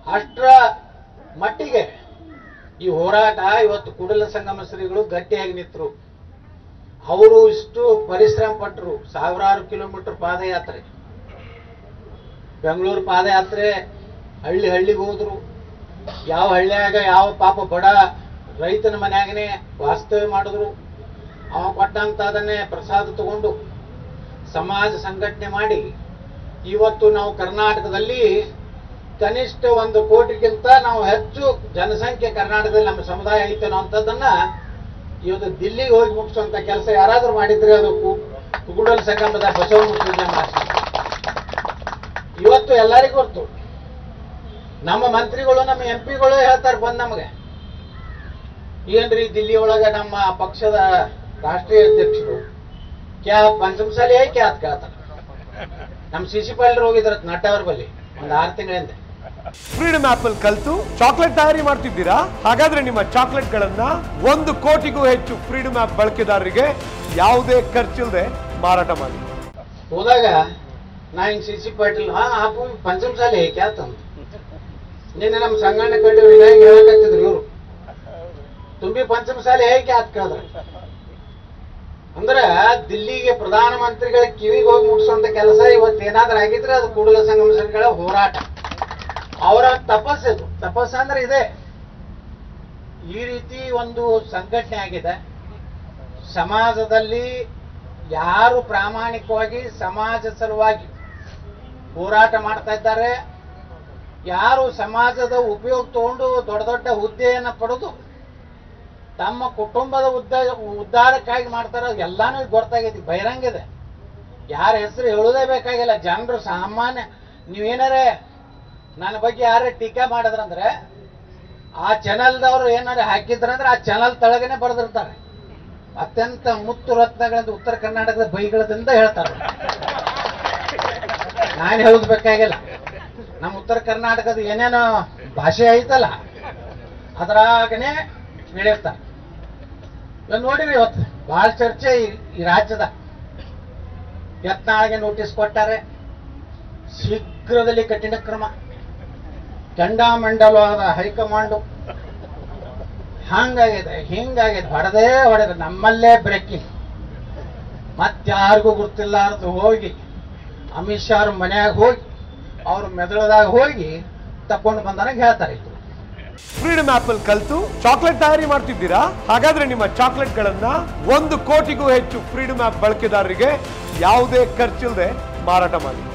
ಅಷ್ಟರ ಮಟ್ಟಿಗೆ ಈ ಹೋರಾಟ ಇವತ್ತು ಕೂಡಲ ಸಂಗಮ ಶ್ರೀಗಳು ಗಟ್ಟಿಯಾಗಿ ನಿಂತರು ಅವರು ಇಷ್ಟು ಪರಿಶ್ರಮ ಪಟ್ಟರು ಸಾವಿರಾರು ಕಿಲೋಮೀಟರ್ ಪಾದಯಾತ್ರೆ ಬೆಂಗಳೂರು ಪಾದಯಾತ್ರೆ ಹಳ್ಳಿ ಹಳ್ಳಿಗೆ ಹೋದ್ರು ಯಾವ ಹಳ್ಳಿಯಾಗ ಯಾವ ಪಾಪ ಬಡ ರೈತನ ಮನ್ಯಾಗನೆ ವಾಸ್ತವ್ಯ ಮಾಡಿದ್ರು ಅವ ಕೊಟ್ಟಂತ ಅದನ್ನೇ ಪ್ರಸಾದ ತಗೊಂಡು ಸಮಾಜ ಸಂಘಟನೆ ಮಾಡಿ ಇವತ್ತು ನಾವು ಕರ್ನಾಟಕದಲ್ಲಿ ಕನಿಷ್ಠ ಒಂದು ಕೋಟಿಗಿಂತ ನಾವು ಹೆಚ್ಚು ಜನಸಂಖ್ಯೆ ಕರ್ನಾಟಕದಲ್ಲಿ ನಮ್ಮ ಸಮುದಾಯ ಐತೆ ಅನ್ನೋ ಅಂಥದ್ದನ್ನ ಇವತ್ತು ದಿಲ್ಲಿಗೆ ಹೋಗಿ ಮುಗಿಸುವಂತ ಕೆಲಸ ಯಾರಾದ್ರೂ ಮಾಡಿದ್ರೆ ಅದು ಕು- ಕುಗುಡಲ್ ಸಂಗಮದ ಬಸವ ಮುಖ್ಯ ಇವತ್ತು ಎಲ್ಲರಿಗೂ ಗೊತ್ತು ನಮ್ಮ ಮಂತ್ರಿಗಳು ನಮ್ಮ ಎಂ ಪಿಗಳು ಹೇಳ್ತಾರೆ ಬಂದ್ ನಮಗೆ ಏನ್ರಿ ದಿಲ್ಲಿ ಒಳಗೆ ನಮ್ಮ ಪಕ್ಷದ ರಾಷ್ಟ್ರೀಯ ಅಧ್ಯಕ್ಷರು ಕ್ಯಾ ಪಂಚಮಸಾಲಿ ಹೈ ಕ್ಯಾ ಅಂತ ಕೇಳ್ತಾರೆ ನಮ್ಮ ಸಿ ಸಿ ಪಾಲ್ರು ಹೋಗಿದ್ರ ನಟ್ಟವ್ರ ಬಲ್ಲಿ ಒಂದು ಆರು ತಿಂಗಳಿಂದ ಫ್ರೀಡಮ್ ಆಪ್ ಅಲ್ಲಿ ಕಲ್ತು ಚಾಕ್ಲೇಟ್ ತಯಾರಿ ಮಾಡ್ತಿದ್ದೀರಾ ಹಾಗಾದ್ರೆ ನಿಮ್ಮ ಚಾಕ್ಲೇಟ್ ಗಳನ್ನ ಒಂದು ಕೋಟಿಗೂ ಹೆಚ್ಚು ಫ್ರೀಡಮ್ ಆಪ್ ಬಳಕೆದಾರರಿಗೆ ಯಾವುದೇ ಖರ್ಚಿಲ್ಲದೆ ಮಾರಾಟ ಮಾಡಿ ಹೋದಾಗ ನಾ ಹಿಂಗ್ ಸಿ ಸಿ ಪಾಟೀಲ್ ಹಾ ಆಪು ಪಂಚಮಸಾಲಿ ಹೈ ಕ್ಯಾ ತಂದು ನಿನ್ನೆ ನಮ್ಮ ಸಂಗಣ್ಣ ಕಡ್ಡಿ ವಿನಾಯಕ್ ಹೇಳಕತ್ತಿದ್ರು ಇವರು ತುಂಬಿ ಪಂಚಮಸಾಲಿ ಹೈ ಕ್ಯಾ ಅಂತ ಕೇಳಿದ್ರು ಅಂದ್ರ ದಿಲ್ಲಿಗೆ ಪ್ರಧಾನ ಮಂತ್ರಿಗಳ ಕಿವಿಗೆ ಹೋಗಿ ಮುಟ್ಸುವಂತ ಕೆಲಸ ಇವತ್ತು ಏನಾದ್ರೂ ಆಗಿದ್ರೆ ಅದು ಕೂಡಲ ಸಂಗಮ ಸಂಘಗಳ ಹೋರಾಟ ಅವರ ತಪಸ್ಸು ತಪಸ್ಸು ಅಂದ್ರೆ ಇದೆ ಈ ರೀತಿ ಒಂದು ಸಂಘಟನೆ ಆಗಿದೆ ಸಮಾಜದಲ್ಲಿ ಯಾರು ಪ್ರಾಮಾಣಿಕವಾಗಿ ಸಮಾಜ ಸಲುವಾಗಿ ಹೋರಾಟ ಮಾಡ್ತಾ ಇದ್ದಾರೆ ಯಾರು ಸಮಾಜದ ಉಪಯೋಗ ತಗೊಂಡು ದೊಡ್ಡ ದೊಡ್ಡ ಹುದ್ದೆಯನ್ನು ಪಡೆದು ತಮ್ಮ ಕುಟುಂಬದ ಉದ್ದ ಉದ್ಧಾರಕ್ಕಾಗಿ ಮಾಡ್ತಾರ ಎಲ್ಲಾನು ಈಗ ಗೊತ್ತಾಗೈತಿ ಬಹಿರಂಗ ಇದೆ ಯಾರ ಹೆಸರು ಹೇಳೋದೇ ಬೇಕಾಗಿಲ್ಲ ಜನರು ಸಾಮಾನ್ಯ ನೀವೇನಾರೇ ನನ್ನ ಬಗ್ಗೆ ಯಾರೇ ಟೀಕೆ ಮಾಡಿದ್ರಂದ್ರೆ ಆ ಚಾನಲ್ದವ್ರು ಏನಾರ ಹಾಕಿದ್ರಂದ್ರೆ ಆ ಚಾನಲ್ ತಳಗನೆ ಬರೆದಿರ್ತಾರೆ ಅತ್ಯಂತ ಮುತ್ತು ರತ್ನಗಳಿಂದ ಉತ್ತರ ಕರ್ನಾಟಕದ ಬೈಗಳದಿಂದ ಹೇಳ್ತಾರೆ ನಾನು ಹೇಳೋದು ಬೇಕಾಗಿಲ್ಲ ನಮ್ಮ ಉತ್ತರ ಕರ್ನಾಟಕದ ಏನೇನೋ ಭಾಷೆ ಐತಲ್ಲ ಅದ್ರಾಗನೆ ಹೇಳಿರ್ತಾರೆ ಇವಾಗ ನೋಡಿರಿ ಇವತ್ತು ಬಹಳ ಚರ್ಚೆ ಈ- ಈ ರಾಜ್ಯದ ಯತ್ನಾಳಿಗೆ ನೋಟಿಸ್ ಕೊಟ್ಟಾರೆ ಶೀಘ್ರದಲ್ಲಿ ಕಠಿಣ ಕ್ರಮ ಕೆಂಡಾಮಂಡಲವಾದ ಹೈಕಮಾಂಡು ಹಂಗಾಗಿದೆ ಹಿಂಗಾಗಿದೆ ಹೊಡೆದೇ ಹೊಡೆದ ನಮ್ಮಲ್ಲೇ ಬ್ರೇಕಿಂಗ್ ಮತ್ತಾರಿಗೂ ಗೊತ್ತಿಲ್ಲಾರ್ದು ಹೋಗಿ ಅಮಿತ್ ಶಾ ಅವ್ರ ಮನ್ಯಾಗ ಹೋಗಿ ಅವ್ರ ಮೆದುಳದಾಗ ಹೋಗಿ ತಕೊಂಡು ಬಂದಾಗ ಹೇಳ್ತಾರೆ ಇದು ಫ್ರೀಡಮ್ ಆಪ್ ಅಲ್ಲಿ ಕಲ್ತು ಚಾಕ್ಲೇಟ್ ತಯಾರಿ ಮಾಡ್ತಿದ್ದೀರಾ ಹಾಗಾದ್ರೆ ನಿಮ್ಮ ಚಾಕ್ಲೇಟ್ ಗಳನ್ನ ಒಂದು ಕೋಟಿಗೂ ಹೆಚ್ಚು ಫ್ರೀಡಮ್ ಆಪ್ ಬಳಕೆದಾರರಿಗೆ ಯಾವುದೇ ಖರ್ಚಿಲ್ಲದೆ ಮಾರಾಟ ಮಾಡಿ